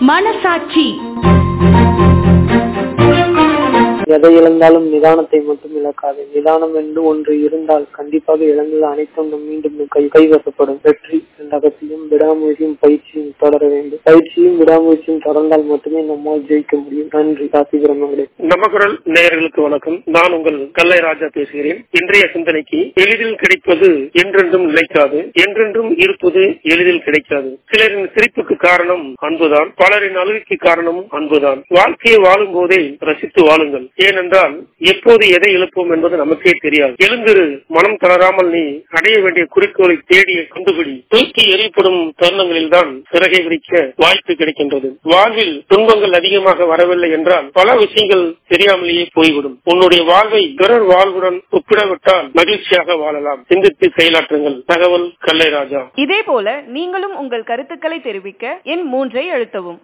மனசாட்சி எதை இழந்தாலும் நிதானத்தை மட்டும் இழக்காது நிதானம் என்று ஒன்று இருந்தால் கண்டிப்பாக இழந்தது அனைத்தும் நம் மீண்டும் நம் கை கைவசப்படும் வெற்றி ரகத்தையும் விடாமுயற்சியும் பயிற்சியும் தொடர வேண்டும் பயிற்சியும் விடாமுயற்சியும் தொடர்ந்தால் மட்டுமே நம்மால் ஜெயிக்க முடியும் நன்றி காசி பிரம்மங்களே நமக்குரல் நேயர்களுக்கு வணக்கம் நான் உங்கள் கல்லை ராஜா பேசுகிறேன் இன்றைய சிந்தனைக்கு எளிதில் கிடைப்பது என்றென்றும் நிலைக்காது என்றென்றும் இருப்பது எளிதில் கிடைக்காது சிலரின் சிரிப்புக்கு காரணம் அன்புதான் பலரின் அழுகைக்கு காரணமும் அன்புதான் வாழ்க்கையை வாழும் போதே ரசித்து வாழுங்கள் ஏனென்றால் எப்போது எதை இழப்போம் என்பது நமக்கே தெரியாது எழுந்திரு மனம் தளராமல் நீ அடைய வேண்டிய குறிக்கோளை தேடி கண்டுபிடி தூக்கி எறியப்படும் தருணங்களில் தான் சிறகை விரிக்க வாய்ப்பு கிடைக்கின்றது வாழ்வில் துன்பங்கள் அதிகமாக வரவில்லை என்றால் பல விஷயங்கள் தெரியாமலேயே போய்விடும் உன்னுடைய வாழ்வை பிறர் வாழ்வுடன் ஒப்பிடவிட்டால் மகிழ்ச்சியாக வாழலாம் சிந்தித்து செயலாற்றுங்கள் தகவல் கல்லை ராஜா இதே போல நீங்களும் உங்கள் கருத்துக்களை தெரிவிக்க எண் மூன்றை அழுத்தவும்